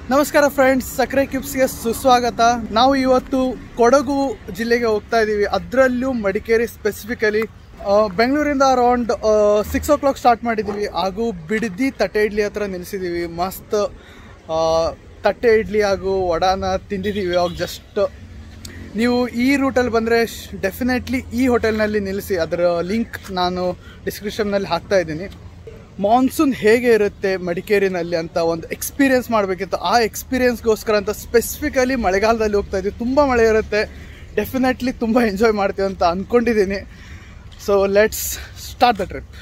ನಮಸ್ಕಾರ ಫ್ರೆಂಡ್ಸ್ ಸಕ್ಕರೆ ಕ್ಯೂಬ್ಸ್ಗೆ ಸುಸ್ವಾಗತ ನಾವು ಇವತ್ತು ಕೊಡಗು ಜಿಲ್ಲೆಗೆ ಹೋಗ್ತಾ ಇದ್ದೀವಿ ಅದರಲ್ಲೂ ಮಡಿಕೇರಿ ಸ್ಪೆಸಿಫಿಕಲಿ ಬೆಂಗಳೂರಿಂದ around six o'clock start ಮಾಡಿದ್ದೀವಿ ಹಾಗೂ ಬಿಡದಿ ತಟ್ಟೆ ಇಡ್ಲಿ ಹತ್ರ ನಿಲ್ಲಿಸಿದ್ದೀವಿ ಮಸ್ತ್ ಆ, ತಟ್ಟೆ ಇಡ್ಲಿ ಹಾಗೂ ವಡಾನ ತಿಂದಿದ್ದೀವಿ ಅವಾಗ ಜಸ್ಟ್ ನೀವು ಈ ರೂಟಲ್ಲಿ ಬಂದರೆ ಡೆಫಿನೆಟ್ಲಿ ಈ ಹೋಟೆಲ್ನಲ್ಲಿ ನಿಲ್ಲಿಸಿ ಅದರ ಲಿಂಕ್ ನಾನು ಡಿಸ್ಕ್ರಿಪ್ಷನ್ನಲ್ಲಿ ಹಾಕ್ತಾ ಇದ್ದೀನಿ ಮಾನ್ಸೂನ್ ಹೇಗೆ ಇರುತ್ತೆ ಮಡಿಕೇರಿನಲ್ಲಿ ಅಂತ ಒಂದು ಎಕ್ಸ್ಪೀರಿಯನ್ಸ್ ಮಾಡಬೇಕಿತ್ತು ಆ ಎಕ್ಸ್ಪೀರಿಯನ್ಸ್ಗೋಸ್ಕರ ಅಂತ ಸ್ಪೆಸಿಫಿಕಲಿ ಮಳೆಗಾಲದಲ್ಲಿ ಹೋಗ್ತಾ ಇದ್ವಿ ತುಂಬ ಮಳೆ ಇರುತ್ತೆ ಡೆಫಿನೆಟ್ಲಿ ತುಂಬ ಎಂಜಾಯ್ ಮಾಡ್ತೀವಿ ಅಂತ ಅಂದ್ಕೊಂಡಿದ್ದೀನಿ so let's start the trip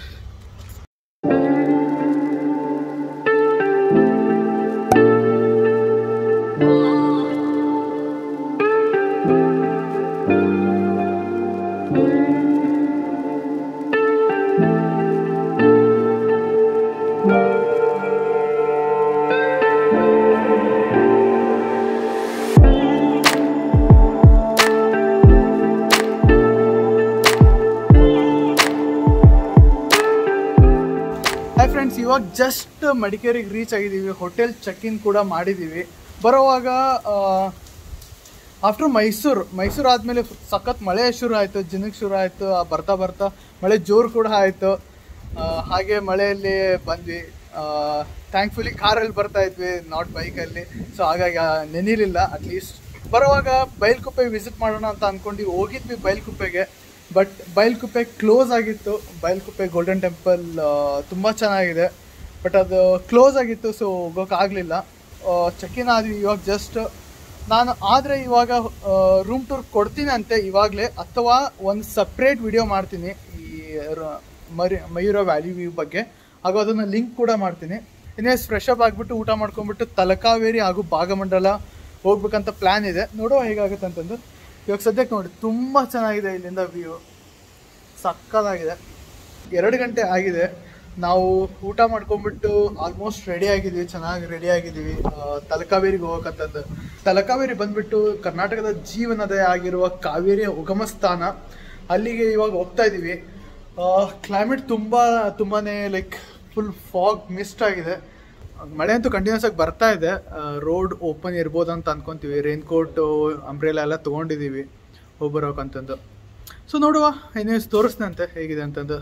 hi friends ಇವಾಗ ಜಸ್ಟ್ ಮಡಿಕೇರಿಗೆ ರೀಚ್ ಆಗಿದ್ದೀವಿ ಹೋಟೆಲ್ ಚೆಕ್ ಇನ್ ಕೂಡ ಮಾಡಿದ್ದೀವಿ ಬರೋವಾಗ ಆಫ್ಟರ್ ಮೈಸೂರು ಮೈಸೂರು ಆದಮೇಲೆ ಸಖತ್ ಮಳೆ ಶುರು ಆಯಿತು ಜಿನಕ್ ಶುರು ಆಯಿತು ಬರ್ತಾ ಬರ್ತಾ ಮಳೆ ಜೋರು ಕೂಡ ಆಯಿತು ಹಾಗೆ ಮಳೆಯಲ್ಲಿ ಬಂದ್ವಿ ಥ್ಯಾಂಕ್ಫುಲಿ ಕಾರಲ್ಲಿ ಬರ್ತಾ ಇದ್ವಿ ನಾಟ್ ಬೈಕಲ್ಲಿ ಸೊ ಹಾಗಾಗಿ ಆ, ನೆನಿಲಿಲ್ಲ ಅಟ್ಲೀಸ್ಟ್ ಬರೋವಾಗ ಬೈಲ್ಕುಪ್ಪೆ ವಿಸಿಟ್ ಮಾಡೋಣ ಅಂತ ಅಂದ್ಕೊಂಡು ಹೋಗಿದ್ವಿ ಬೈಲ್ಕುಪ್ಪೆಗೆ ಬಟ್ ಬೈಲ್ಕುಪ್ಪೆ ಕ್ಲೋಸ್ ಆಗಿತ್ತು ಬೈಲ್ಕುಪ್ಪೆ ಗೋಲ್ಡನ್ ಟೆಂಪಲ್ ತುಂಬ ಚೆನ್ನಾಗಿದೆ ಬಟ್ ಅದು ಕ್ಲೋಸ್ ಆಗಿತ್ತು ಸೊ ಹೋಗೋಕ್ಕಾಗಲಿಲ್ಲ ಚೆಕ್ ಇನ್ ಆದ್ವಿ ಇವಾಗ ಜಸ್ಟ್ ನಾನು ಆದರೆ ಇವಾಗ ರೂಮ್ ಟೂರ್ ಕೊಡ್ತೀನಿ ಅಂತೆ ಇವಾಗಲೇ ಅಥವಾ ಒಂದು ಸಪ್ರೇಟ್ ವಿಡಿಯೋ ಮಾಡ್ತೀನಿ ಈ ರ- ಮರಿ ಮಯೂರ ವ್ಯಾಲಿ ವ್ಯೂ ಬಗ್ಗೆ ಹಾಗೂ ಅದನ್ನು ಲಿಂಕ್ ಕೂಡ ಮಾಡ್ತೀನಿ ಇನ್ನೇ ಫ್ರೆಶ್ ಅಪ್ ಆಗಿಬಿಟ್ಟು ಊಟ ಮಾಡ್ಕೊಂಡ್ಬಿಟ್ಟು ತಲಕಾವೇರಿ ಹಾಗೂ ಭಾಗಮಂಡಲ ಹೋಗ್ಬೇಕಂತ ಪ್ಲ್ಯಾನ್ ಇದೆ ನೋಡುವ ಹೇಗಾಗುತ್ತೆ ಅಂತಂದು ಇವಾಗ ಸದ್ಯಕ್ಕೆ ನೋಡಿ ತುಂಬ ಚೆನ್ನಾಗಿದೆ ಇಲ್ಲಿಂದ ವ್ಯೂ ಸಕ್ಕತ್ತಾಗಿದೆ ಎರಡು ಗಂಟೆ ಆಗಿದೆ ನಾವು ಊಟ ಮಾಡ್ಕೊಂಡ್ಬಿಟ್ಟು ಆಲ್ಮೋಸ್ಟ್ ರೆಡಿ ಆಗಿದ್ದೀವಿ ಚೆನ್ನಾಗಿ ರೆಡಿ ಆಗಿದ್ದೀವಿ ಆ, ತಲಕಾವೇರಿಗೆ ಹೋಗಕ್ಕಂಥದ್ದು ತಲಕಾವೇರಿ ಬಂದ್ಬಿಟ್ಟು ಕರ್ನಾಟಕದ ಜೀವನದ ಆಗಿರುವ ಕಾವೇರಿಯ ಉಗಮ ಸ್ಥಾನ ಅಲ್ಲಿಗೆ ಇವಾಗ ಹೋಗ್ತಾ ಇದ್ದೀವಿ ಕ್ಲೈಮೇಟ್ ತುಂಬ ತುಂಬಾ ಲೈಕ್ ಫುಲ್ ಫಾಗ್ ಮಿಸ್ಟ್ ಆಗಿದೆ ಮಳೆ ಅಂತೂ ಕಂಟಿನ್ಯೂಸ್ ಆಗಿ ಬರ್ತಾ ಇದೆ ರೋಡ್ ಓಪನ್ ಇರ್ಬೋದು ಅಂತ ಅನ್ಕೊಂತೀವಿ ರೈನ್ ಕೋಟು ಅಂಬ್ರೆಲಾ ಎಲ್ಲ ತೊಗೊಂಡಿದ್ದೀವಿ ಹೋಗಿ ಬರೋಕಂತಂದು ಸೊ ನೋಡುವ ಏನೇಸ್ ತೋರಿಸ್ನಂತೆ ಹೇಗಿದೆ ಅಂತಂದು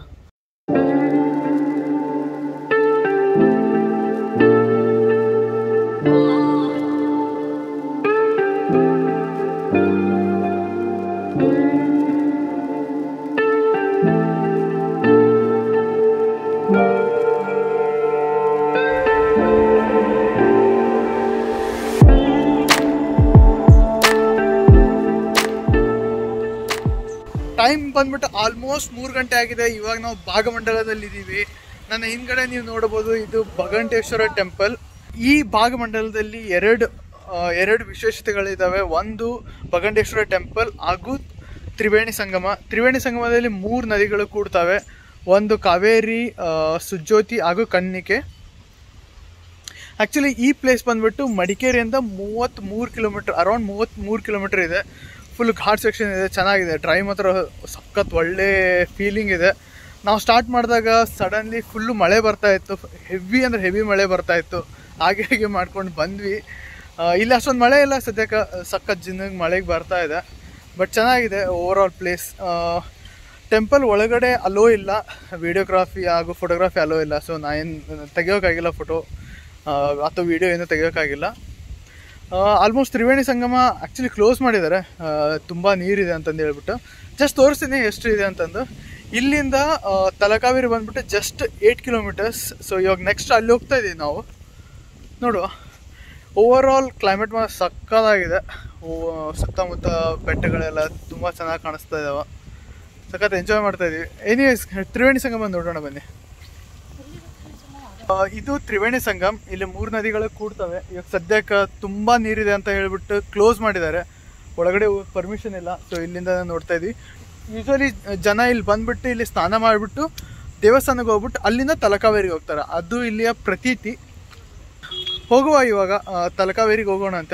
ಟೈಮ್ ಬಂದ್ಬಿಟ್ಟು ಆಲ್ಮೋಸ್ಟ್ ಮೂರು ಗಂಟೆ ಆಗಿದೆ ಇವಾಗ ನಾವು ಭಾಗಮಂಡಲದಲ್ಲಿ ಇದ್ದೀವಿ ನನ್ನ ಹಿಂದ್ಗಡೆ ನೀವು ನೋಡಬಹುದು ಇದು ಭಗಂಟೇಶ್ವರ ಟೆಂಪಲ್ ಈ ಭಾಗಮಂಡಲದಲ್ಲಿ ಎರಡು ಆ, ಎರಡು ವಿಶೇಷತೆಗಳಿದ್ದಾವೆ ಒಂದು ಭಗಂಟೇಶ್ವರ ಟೆಂಪಲ್ ಹಾಗೂ ತ್ರಿವೇಣಿ ಸಂಗಮ ತ್ರಿವೇಣಿ ಸಂಗಮದಲ್ಲಿ ಮೂರು ನದಿಗಳು ಕೂಡ್ತವೆ ಒಂದು ಕಾವೇರಿ ಆ, ಸುಜ್ಯೋತಿ ಹಾಗೂ ಕನ್ನಿಕೆ ಆ್ಯಕ್ಚುಲಿ ಈ ಪ್ಲೇಸ್ ಬಂದ್ಬಿಟ್ಟು ಮಡಿಕೇರಿಯಿಂದ ಮೂವತ್ತ್ಮೂರು ಕಿಲೋಮೀಟ್ರ್ ಅರೌಂಡ್ ಮೂವತ್ತ್ಮೂರು ಕಿಲೋಮೀಟ್ರ್ ಇದೆ ಫುಲ್ ಘಾಟ್ ಸೆಕ್ಷನ್ ಇದೆ ಚೆನ್ನಾಗಿದೆ ಡ್ರೈವ್ ಮಾತ್ರ ಸಖತ್ ಒಳ್ಳೆ ಫೀಲಿಂಗ್ ಇದೆ ನಾವು ಸ್ಟಾರ್ಟ್ ಮಾಡಿದಾಗ ಸಡನ್ಲಿ ಫುಲ್ಲು ಮಳೆ ಬರ್ತಾ ಇತ್ತು ಹೆವಿ ಅಂದರೆ ಹೆವಿ ಮಳೆ ಬರ್ತಾ ಇತ್ತು ಹಾಗೆ ಹಾಗೆ ಮಾಡ್ಕೊಂಡು ಬಂದ್ವಿ ಆ, ಇಲ್ಲಿ ಅಷ್ಟೊಂದು ಮಳೆ ಇಲ್ಲ ಸದ್ಯಕ್ಕೆ ಸಖತ್ ಜಿನ್ನಾಗಿ ಮಳೆಗೆ ಬರ್ತಾ ಇದೆ ಬಟ್ ಚೆನ್ನಾಗಿದೆ ಓವರ್ ಆಲ್ ಪ್ಲೇಸ್ ಟೆಂಪಲ್ ಒಳಗಡೆ ಅಲೋ ಇಲ್ಲ ವಿಡಿಯೋಗ್ರಾಫಿ ಹಾಗೂ ಫೋಟೋಗ್ರಾಫಿ ಅಲೋ ಇಲ್ಲ ಸೊ ನಾ ಏನು ತೆಗಿಯೋಕ್ಕಾಗಿಲ್ಲ ಫೋಟೋ ಅಥವಾ ವಿಡಿಯೋ ಏನೂ ತೆಗಿಯೋಕ್ಕಾಗಿಲ್ಲ almost Triveni Sangama actually close ಮಾಡಿದ್ದಾರೆ ತುಂಬ ನೀರಿದೆ ಅಂತಂದು ಹೇಳ್ಬಿಟ್ಟು ಜಸ್ಟ್ ತೋರಿಸ್ತೀನಿ ಎಷ್ಟು ಇದೆ ಅಂತಂದು ಇಲ್ಲಿಂದ ಆ, ತಲಕಾವೇರಿ ಬಂದ್ಬಿಟ್ಟು ಜಸ್ಟ್ ಏಯ್ಟ್ ಕಿಲೋಮೀಟರ್ಸ್ ಸೊ ಇವಾಗ ನೆಕ್ಸ್ಟ್ ಅಲ್ಲಿ ಹೋಗ್ತಾ ಇದ್ದೀವಿ ನಾವು ನೋಡುವ ಓವರ್ ಆಲ್ ಕ್ಲೈಮೇಟ್ ಮಾತ್ರ ಸಕ್ಕತ್ತಾಗಿದೆ ಓ- ಸುತ್ತಮುತ್ತ ಬೆಟ್ಟಗಳೆಲ್ಲ ತುಂಬ ಚೆನ್ನಾಗಿ ಕಾಣಿಸ್ತಾ ಇದ್ದಾವೆ ಸಖತ್ ಎಂಜಾಯ್ ಮಾಡ್ತಾ ಇದೀವಿ ಎನಿವೇಸ್ ತ್ರಿವೇಣಿ ಸಂಗಮ ನೋಡೋಣ ಬನ್ನಿ ಆ, ಇದು ತ್ರಿವೇಣಿ ಸಂಗಮ್ ಇಲ್ಲಿ ಮೂರು ನದಿಗಳು ಕೂಡ್ತವೆ ಇವಾಗ ಸದ್ಯಕ್ಕೆ ತುಂಬ ನೀರಿದೆ ಅಂತ ಹೇಳ್ಬಿಟ್ಟು ಕ್ಲೋಸ್ ಮಾಡಿದ್ದಾರೆ ಒಳಗಡೆ ಪರ್ಮಿಷನ್ ಇಲ್ಲ ಸೊ ಇಲ್ಲಿಂದ ನೋಡ್ತಾ ಇದ್ವಿ ಯೂಶಲಿ ಜನ ಇಲ್ಲಿ ಬಂದ್ಬಿಟ್ಟು ಇಲ್ಲಿ ಸ್ನಾನ ಮಾಡಿಬಿಟ್ಟು ದೇವಸ್ಥಾನಕ್ಕೆ ಹೋಗ್ಬಿಟ್ಟು ಅಲ್ಲಿಂದ ತಲಕಾವೇರಿಗೆ ಹೋಗ್ತಾರೆ ಅದು ಇಲ್ಲಿಯ ಪ್ರತೀತಿ ಹೋಗುವ ಇವಾಗ ಆ, ತಲಕಾವೇರಿಗೆ ಹೋಗೋಣ ಅಂತೆ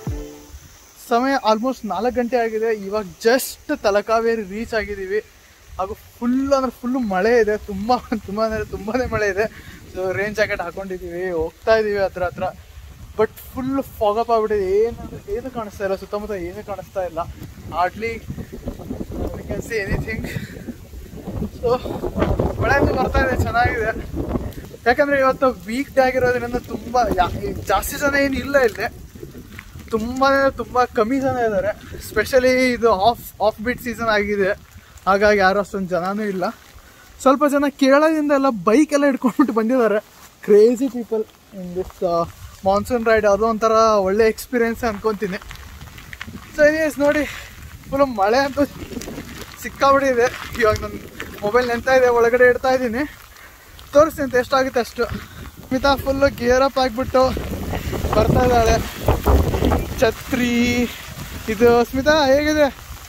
ಸಮಯ ಆಲ್ಮೋಸ್ಟ್ ನಾಲ್ಕು ಗಂಟೆ ಆಗಿದೆ ಇವಾಗ ಜಸ್ಟ್ ತಲಕಾವೇರಿ ರೀಚ್ ಆಗಿದ್ದೀವಿ ಹಾಗೂ ಫುಲ್ ಅಂದ್ರೆ ಫುಲ್ ಮಳೆ ಇದೆ ತುಂಬ ತುಂಬ ಅಂದರೆ ತುಂಬಾನೇ ಮಳೆ ಇದೆ ಸೊ ರೇನ್ ಜಾಕೆಟ್ ಹಾಕೊಂಡಿದ್ದೀವಿ ಹೋಗ್ತಾ ಇದ್ದೀವಿ ಹತ್ರ ಹತ್ರ ಬಟ್ ಫುಲ್ ಫಾಗಪ್ ಆಗ್ಬಿಟ್ಟಿದೆ ಏನು ಏನು ಕಾಣಿಸ್ತಾ ಇಲ್ಲ ಸುತ್ತಮುತ್ತ ಏನೂ ಕಾಣಿಸ್ತಾ ಇಲ್ಲ hardly can see anything so ಮಳೆ ಅಂತೂ ಬರ್ತಾ ಇದೆ ಚೆನ್ನಾಗಿದೆ ಯಾಕಂದ್ರೆ ಇವತ್ತು ವೀಕ್ ಡೇ ಆಗಿರೋದ್ರಿಂದ ತುಂಬಾ ಯಾ- ಜಾಸ್ತಿ ಜನ ಏನು ಇಲ್ಲ ಇಲ್ಲಿ ತುಂಬಾ ತುಂಬಾ ಕಮ್ಮಿ ಜನ ಇದ್ದಾರೆ ಸ್ಪೆಷಲಿ ಇದು ಆಫ್ ಆಫ್ ಬೀಟ್ ಸೀಸನ್ ಆಗಿದೆ ಹಾಗಾಗಿ ಯಾರು ಅಷ್ಟೊಂದು ಜನನೂ ಇಲ್ಲ ಸ್ವಲ್ಪ ಜನ ಕೇರಳದಿಂದ ಎಲ್ಲ ಬೈಕ್ ಎಲ್ಲ ಹಿಡ್ಕೊಂಡ್ಬಿಟ್ಟು ಬಂದಿದ್ದಾರೆ crazy people in this monsoon ride ಅದು ಒಂಥರ ಒಳ್ಳೆ ಎಕ್ಸ್ಪೀರಿಯನ್ಸ್ ಅನ್ಕೊಂತೀನಿ ಸೊ ಎನಿವೇಸ್ ನೋಡಿ ಫುಲ್ ಮಳೆ ಅಂತೂ ಸಿಕ್ಕಾಬಿಟ್ಟಿದೆ ಇವಾಗ ನನ್ನ ಮೊಬೈಲ್ ನೆಂತ ಇದೆ ಒಳಗಡೆ ಇಡ್ತಾ ಇದ್ದೀನಿ ತೋರಿಸ್ತೀನಿ ಅಂತ ಎಷ್ಟಾಗುತ್ತೆ ಅಷ್ಟು ಸ್ಮಿತಾ ಫುಲ್ಲು ಗೇರ್ ಅಪ್ ಆಗಿಬಿಟ್ಟು ಬರ್ತಾ ಇದ್ದಾಳೆ ಛತ್ರಿ ಇದು ಸ್ಮಿತಾ ಹೇಗಿದೆ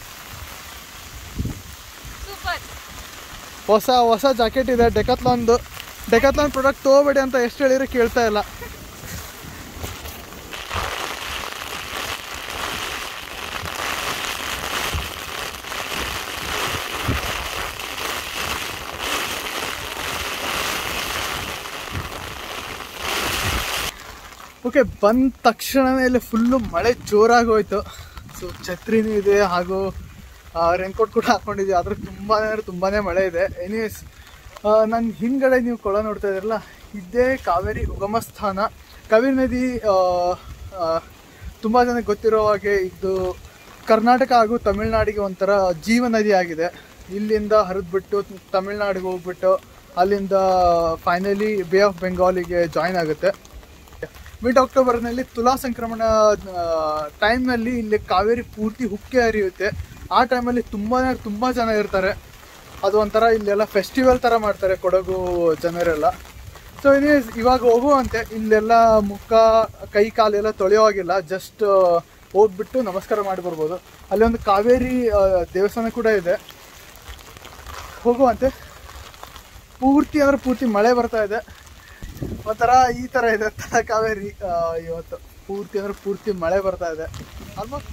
ಸೂಪರ್ ಹೊಸ ಹೊಸ ಜಾಕೆಟ್ ಇದೆ ಡೆಕತ್ಲಾನ್ದು ಡೆಕತ್ಲಾನ್ ಪ್ರಾಡಕ್ಟ್ ತೊಗೋಬೇಡಿ ಅಂತ ಎಷ್ಟು ಹೇಳಿದ್ರೆ ಕೇಳ್ತಾ ಇಲ್ಲ ಓಕೆ ಬಂದ ತಕ್ಷಣನೇ ಇಲ್ಲಿ ಫುಲ್ಲು ಮಳೆ ಜೋರಾಗಿ ಹೋಯ್ತು ಸೊ ಛತ್ರಿನೂ ಇದೆ ಹಾಗೂ ರೇನ್ಕೋಟ್ ಕೂಡ ಹಾಕೊಂಡಿದ್ವಿ ಆದ್ರೆ ತುಂಬಾ ಅಂದ್ರೆ ತುಂಬಾನೇ ಮಳೆ ಇದೆ ಎನಿವೇಸ್ ನನ್ನ ಹಿಂದ್ಗಡೆ ನೀವು ಕೊಳ ನೋಡ್ತಾ ಇದ್ದೀರಲ್ಲ ಇದೇ ಕಾವೇರಿ ಉಗಮ ಸ್ಥಾನ ಕಾವೇರಿ ನದಿ ಆ, ಆ, ತುಂಬಾ ಜನಕ್ಕೆ ಗೊತ್ತಿರೋ ಹಾಗೆ ಇದು ಕರ್ನಾಟಕ ಹಾಗೂ ತಮಿಳ್ನಾಡಿಗೆ ಒಂಥರ ಜೀವ ನದಿ ಆಗಿದೆ ಇಲ್ಲಿಂದ ಹರಿದ್ಬಿಟ್ಟು ತಮಿಳ್ನಾಡಿಗೆ ಹೋಗ್ಬಿಟ್ಟು ಅಲ್ಲಿಂದ ಫೈನಲಿ ಬೇ ಆಫ್ ಬೆಂಗಾಲಿಗೆ ಜಾಯಿನ್ ಆಗುತ್ತೆ ಮಿಡ್ ಅಕ್ಟೋಬರ್ನಲ್ಲಿ ತುಲಾ ಸಂಕ್ರಮಣ ಟೈಮ್ನಲ್ಲಿ ಇಲ್ಲಿ ಕಾವೇರಿ ಪೂರ್ತಿ ಹುಕ್ಕೆ ಹರಿಯುತ್ತೆ ಆ ಟೈಮಲ್ಲಿ ತುಂಬಾ ತುಂಬ ಜನ ಇರ್ತಾರೆ ಅದು ಒಂಥರ ಇಲ್ಲೆಲ್ಲ ಫೆಸ್ಟಿವಲ್ ಥರ ಮಾಡ್ತಾರೆ ಕೊಡಗು ಜನರೆಲ್ಲ ಸೊ ಇದೇ ಇವಾಗ ಹೋಗುವಂತೆ ಇಲ್ಲೆಲ್ಲ ಮುಖ ಕೈ ಕಾಲೆಲ್ಲ ತೊಳೆಯೋ ಹಾಗಿಲ್ಲ ಜಸ್ಟ್ ಹೋಗ್ಬಿಟ್ಟು ನಮಸ್ಕಾರ ಮಾಡಿ ಬರ್ಬೋದು ಅಲ್ಲಿ ಒಂದು ಕಾವೇರಿ ಆ, ದೇವಸ್ಥಾನ ಕೂಡ ಇದೆ ಹೋಗುವಂತೆ ಪೂರ್ತಿ ಅಂದ್ರೆ ಪೂರ್ತಿ ಮಳೆ ಬರ್ತಾ ಇದೆ ಒಂಥರ ಈ ತರ ಇದೆ ತ- ಕಾವೇರಿ ಆ, ಇವತ್ತು ಪೂರ್ತಿ ಅಂದ್ರೆ ಪೂರ್ತಿ ಮಳೆ ಬರ್ತಾ ಇದೆ ಆಲ್ಮೋಸ್ಟ್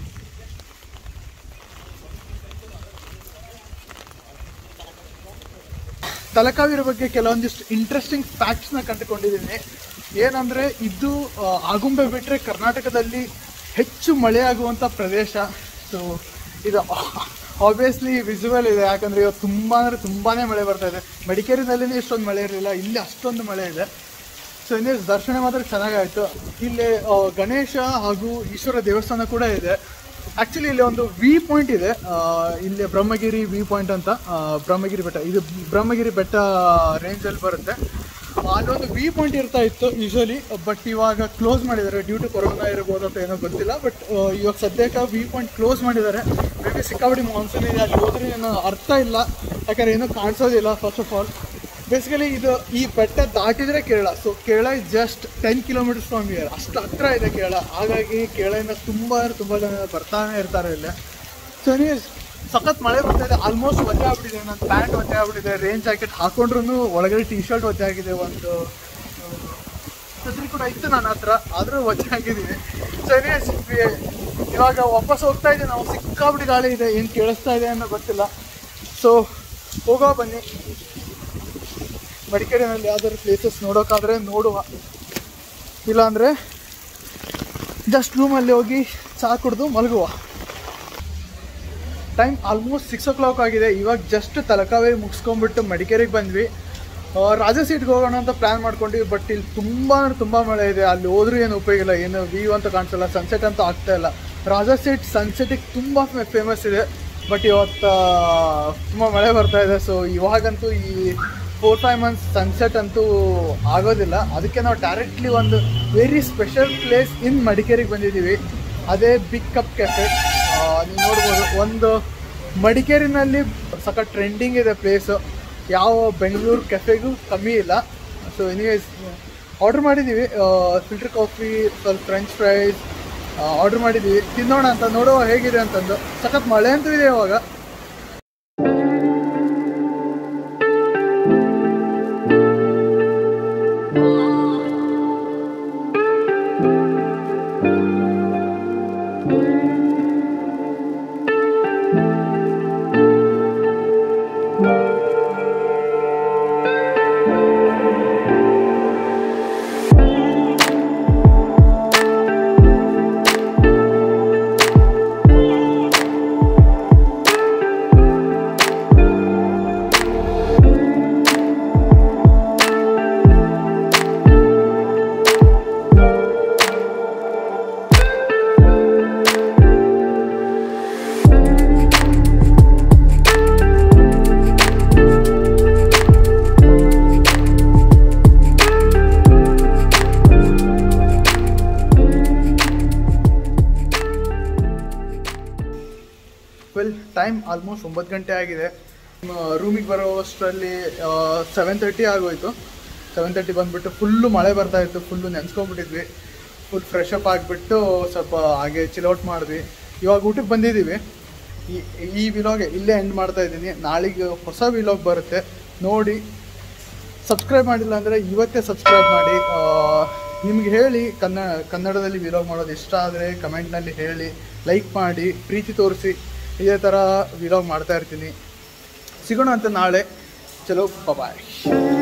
ತಲಕಾವೇರಿ ಬಗ್ಗೆ ಕೆಲವೊಂದಿಷ್ಟು ಇಂಟ್ರೆಸ್ಟಿಂಗ್ ಫ್ಯಾಕ್ಟ್ಸ್ನ ಕಂಡುಕೊಂಡಿದ್ದೀನಿ ಏನಂದ್ರೆ ಇದು ಆ, ಆಗುಂಬೆ ಬಿಟ್ಟರೆ ಕರ್ನಾಟಕದಲ್ಲಿ ಹೆಚ್ಚು ಮಳೆಯಾಗುವಂಥ ಪ್ರದೇಶ ಸೊ ಇದು ಆಬ್ವಿಯಸ್ಲಿ ವಿಸುವಲ್ ಇದೆ ಯಾಕಂದ್ರೆ ಇವತ್ತು ತುಂಬಾ ಅಂದ್ರೆ ತುಂಬಾನೇ ಮಳೆ ಬರ್ತಾ ಇದೆ ಮಡಿಕೇರಿನಲ್ಲಿನೇ ಇಷ್ಟೊಂದು ಮಳೆ ಇರಲಿಲ್ಲ ಇಲ್ಲಿ ಅಷ್ಟೊಂದು ಮಳೆ ಇದೆ ಸೊ ಇನ್ನೇ ದರ್ಶನ ಮಾತ್ರ ಚೆನ್ನಾಗಾಯ್ತು ಇಲ್ಲಿ ಆ, ಗಣೇಶ ಹಾಗೂ ಈಶ್ವರ ದೇವಸ್ಥಾನ ಕೂಡ ಇದೆ ಆಕ್ಚುಲಿ ಇಲ್ಲಿ ಒಂದು ವಿ ಪಾಯಿಂಟ್ ಇದೆ ಆ, ಇಲ್ಲಿ ಬ್ರಹ್ಮಗಿರಿ ವಿ ಪಾಯಿಂಟ್ ಅಂತ ಆ, ಬ್ರಹ್ಮಗಿರಿ ಬೆಟ್ಟ ಇದು ಬ್ರಹ್ಮಗಿರಿ ಬೆಟ್ಟ ರೇಂಜಲ್ಲಿ ಬರುತ್ತೆ ಆ, ಅಲ್ಲೊಂದು ವಿ ಪಾಯಿಂಟ್ ಇರ್ತಾ ಇತ್ತು ಯೂಶಲಿ ಬಟ್ ಇವಾಗ ಕ್ಲೋಸ್ ಮಾಡಿದ್ದಾರೆ ಡ್ಯೂ ಟು ಕೊರೋನಾ ಇರ್ಬೋದು ಅಂತ ಏನೋ ಗೊತ್ತಿಲ್ಲ ಬಟ್ ಇವಾಗ ಸದ್ಯಕ್ಕೆ ವಿ ಪಾಯಿಂಟ್ ಕ್ಲೋಸ್ ಮಾಡಿದ್ದಾರೆ ಮೇ ಬಿ ಸಿಕ್ಕಾಪಟ್ಟೆ ಮಾನ್ಸೂನ್ ಇದೆ ಅಲ್ಲಿ ಹೋದ್ರೆ ಏನೋ ಅರ್ಥ ಇಲ್ಲ ಯಾಕಂದ್ರೆ ಏನೂ ಕಾಣಿಸೋದಿಲ್ಲ ಫಸ್ಟ್ ಆಫ್ ಆಲ್ ಬೇಸಿಕಲಿ ಇದು ಈ ಬೆಟ್ಟ ದಾಟಿದ್ರೆ Kerala so Kerala is just ten kilometres from here ಅಷ್ಟು ಹತ್ರ ಇದೆ ಕೇರಳ ಹಾಗಾಗಿ ಕೇರಳದಿಂದ ತುಂಬ ತುಂಬ ಜನ ಬರ್ತಾನೆ ಇರ್ತಾರೆ ಇಲ್ಲಿ ಸೊ ನೀವು ಸಖತ್ ಮಳೆ ಬರ್ತಾ ಇದೆ ಆಲ್ಮೋಸ್ಟ್ ಒದ್ದೆ ಆಗ್ಬಿಟ್ಟಿದೆ ನನ್ನ ಪ್ಯಾಂಟ್ ಒದ್ದೆ ಆಗ್ಬಿಟ್ಟಿದೆ ರೇನ್ ಜಾಕೆಟ್ ಹಾಕೊಂಡ್ರು ಒಳಗಡೆ ಟಿ ಶರ್ಟ್ ಒದ್ದೆ ಆಗಿದೆ ಒಂದು ಛತ್ರಿ ಕೂಡ ಇತ್ತು ನನ್ನ ಹತ್ರ ಆದರೂ ಒದ್ದೆ ಆಗಿದ್ದೀನಿ ಸೊ ಎನಿವೇಸ್ ಇವಾಗ ವಾಪಸ್ ಹೋಗ್ತಾ ಇದ್ದೀವಿ ನಾವು ಸಿಕ್ಕಾಬಿಟ್ಟು ಗಾಳಿ ಇದೆ ಏನು ಕೇಳಿಸ್ತಾ ಇದೆ ಅನ್ನೋ ಗೊತ್ತಿಲ್ಲ ಸೊ ಹೋಗೋ ಬನ್ನಿ ಮಡಿಕೇರಿನಲ್ಲಿ ಯಾವ್ದಾದ್ರು ಪ್ಲೇಸಸ್ ನೋಡೋಕ್ಕಾದ್ರೆ ನೋಡುವ ಇಲ್ಲಾಂದರೆ ಜಸ್ಟ್ ರೂಮಲ್ಲಿ ಹೋಗಿ ಚಹಾ ಕುಡಿದು ಮಲಗುವ time almost six o'clock ಆಗಿದೆ ಇವಾಗ ಜಸ್ಟ್ ತಲಕಾವೇರಿ ಮುಗಿಸ್ಕೊಂಡ್ಬಿಟ್ಟು ಮಡಿಕೇರಿಗೆ ಬಂದ್ವಿ ಆ, ರಾಜ ಸೀಟ್ಗೆ ಹೋಗೋಣ ಅಂತ ಪ್ಲ್ಯಾನ್ ಮಾಡ್ಕೊಂಡ್ವಿ ಬಟ್ ಇಲ್ಲಿ ತುಂಬ ಅಂದ್ರೆ ತುಂಬ ಮಳೆ ಇದೆ ಅಲ್ಲಿ ಹೋದ್ರೂ ಏನು ಉಪಯೋಗ ಇಲ್ಲ ಏನು ವ್ಯೂ ಅಂತ ಕಾಣಿಸಲ್ಲ ಸನ್ಸೆಟ್ ಅಂತೂ ಆಗ್ತಾ ಇಲ್ಲ ರಾಜ ಸೀಟ್ ಸನ್ಸೆಟಿಗೆ ತುಂಬ ಫೇಮಸ್ ಇದೆ ಬಟ್ ಇವತ್ತು ತುಂಬ ಮಳೆ ಬರ್ತಾ ಇದೆ ಸೊ ಇವಾಗಂತೂ ಈ ಫೋರ್ ಫೈವ್ ಮಂತ್ಸ್ ಸನ್ಸೆಟ್ ಅಂತೂ ಆಗೋದಿಲ್ಲ ಅದಕ್ಕೆ ನಾವು ಡೈರೆಕ್ಟ್ಲಿ ಒಂದು ವೆರಿ ಸ್ಪೆಷಲ್ ಪ್ಲೇಸ್ ಇನ್ ಮಡಿಕೇರಿಗೆ ಬಂದಿದ್ದೀವಿ ಅದೇ ಬಿಗ್ ಕಪ್ ಕೆಫೆ ನೀವು ನೋಡ್ಬೋದು ಒಂದು ಮಡಿಕೇರಿನಲ್ಲಿ ಸಖತ್ ಟ್ರೆಂಡಿಂಗ್ ಇದೆ ಪ್ಲೇಸು ಯಾವ ಬೆಂಗಳೂರು ಕೆಫೆಗೂ ಕಮ್ಮಿ ಇಲ್ಲ ಸೊ ಎನಿವೇಸ್ ಆರ್ಡ್ರ್ ಮಾಡಿದ್ದೀವಿ ಫಿಲ್ಟರ್ ಕಾಫಿ ಸ್ವಲ್ಪ ಫ್ರೆಂಚ್ ಫ್ರೈಸ್ ಆರ್ಡ್ರ್ ಮಾಡಿದ್ದೀವಿ ತಿನ್ನೋಣ ಅಂತ ನೋಡುವ ಹೇಗಿದೆ ಅಂತಂದು ಸಖತ್ ಮಳೆ ಅಂತೂ ಇದೆ ಇವಾಗ ವೆಲ್ ಟೈಮ್ ಆಲ್ಮೋಸ್ಟ್ ಒಂಬತ್ತು ಗಂಟೆ ಆಗಿದೆ ರೂಮಿಗೆ ಬರೋ ಅಷ್ಟರಲ್ಲಿ ಸೆವೆನ್ ತರ್ಟಿ ಆಗೋಯ್ತು ಸೆವೆನ್ ತರ್ಟಿ ಬಂದುಬಿಟ್ಟು ಫುಲ್ಲು ಮಳೆ ಬರ್ತಾ ಇತ್ತು ಫುಲ್ಲು ನೆನೆಸ್ಕೊಂಡ್ಬಿಟ್ಟಿದ್ವಿ ಫುಲ್ ಫ್ರೆಶ್ ಅಪ್ ಆಗಿಬಿಟ್ಟು ಸ್ವಲ್ಪ ಹಾಗೆ ಚಿಲ್ಔಟ್ ಮಾಡಿದ್ವಿ ಇವಾಗ ಊಟಕ್ಕೆ ಬಂದಿದ್ದೀವಿ ಈ ಈ ವಿಲಾಗ್ ಇಲ್ಲೇ ಎಂಡ್ ಮಾಡ್ತಾ ಇದ್ದೀನಿ ನಾಳೆಗೆ ಹೊಸ ವಿಲಾಗ್ ಬರುತ್ತೆ ನೋಡಿ ಸಬ್ಸ್ಕ್ರೈಬ್ ಮಾಡಿಲ್ಲ ಅಂದರೆ ಇವತ್ತೇ ಸಬ್ಸ್ಕ್ರೈಬ್ ಮಾಡಿ ನಿಮ್ಗೆ ಹೇಳಿ ಕನ್ನಡ ಕನ್ನಡದಲ್ಲಿ ವಿಲಾಗ್ ಮಾಡೋದು ಇಷ್ಟ ಆದರೆ ಕಮೆಂಟ್ನಲ್ಲಿ ಹೇಳಿ ಲೈಕ್ ಮಾಡಿ ಪ್ರೀತಿ ತೋರಿಸಿ ಇದೇ ಥರ ವಿಲಾಗ್ ಮಾಡ್ತಾ ಇರ್ತೀನಿ ಸಿಗೋಣ ಅಂತ ನಾಳೆ ಚಲೋ ಬಾಯ್